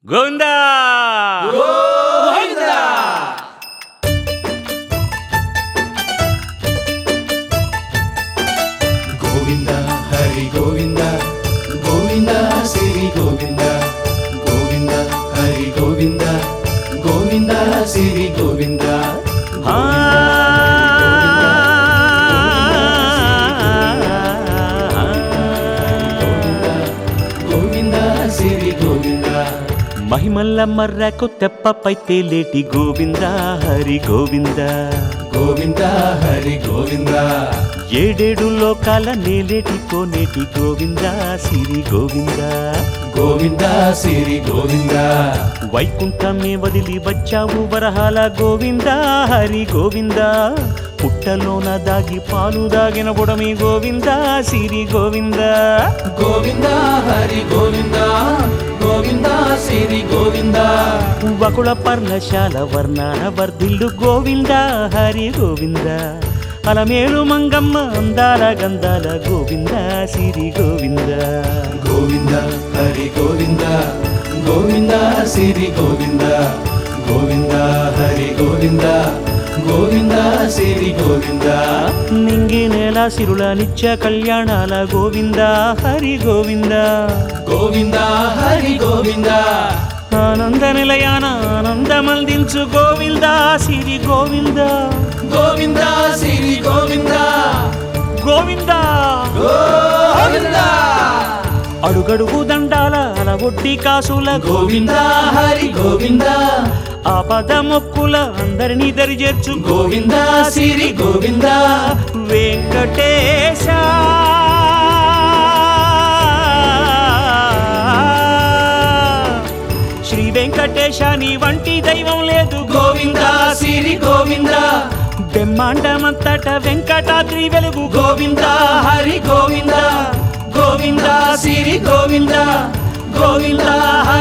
గోవిందా గోవింద హరి గోవింద గోవింద శ్రీ గోవింద గోవింద హరి గోవింద గోవింద శ్రీ గోవింద ఆ. గోవింద శ్రీ గోవింద మహిమల్ల మర్రకు తెప్పపై తేలేటి గోవింద హరి గోవింద గోవింద హరి గోవింద ఏడేడు లోకాల నేలేటి కోనేటి గోవింద సిరి గోవింద గోవింద శ్రీ గోవింద వైకుంఠమే వదిలి వచ్చావు వరహాల గోవింద హరి గోవింద పుట్టలోన దాగి పాలు దాగిన బుడమి గోవింద సిరి గోవింద గోవింద హరి గోవింద గోవింద శ్రీ గోవింద వకుళ పర్ణశాల వర్ణాన వర్ధిల్లు గోవింద హరి గోవింద అలమేలు మంగమ్మ అందాల గంధాల గోవింద సిరి గోవింద గోవింద హరి గోవింద గోవింద శ్రీ గోవింద గోవింద హరి గోవింద గోవింద శ్రీ గోవింద నింగి నేల సిరుల నిత్య కళ్యాణాల గోవింద హరి గోవింద గోవింద హరి గోవింద ఆనంద నిలయాన ఆనందమందించు గోవింద సిరి గోవింద గోవింద శ్రీ గోవింద గోవింద గోవింద అడుగడుగు దండాల అలవొడ్డి కాసుల గోవింద హరి గోవింద ఆపద మొక్కుల అందరినీ దరిచేర్చు గోవింద శ్రీ గోవింద వెంకటేశ శ్రీ వెంకటేశ నీ వంటి దైవం లేదు గోవింద శ్రీ గోవింద బ్రహ్మాండమంతట వెంకటాద్రి వెలుగు గోవింద హరి గోవింద గోవింద శ్రీ గోవింద గోవింద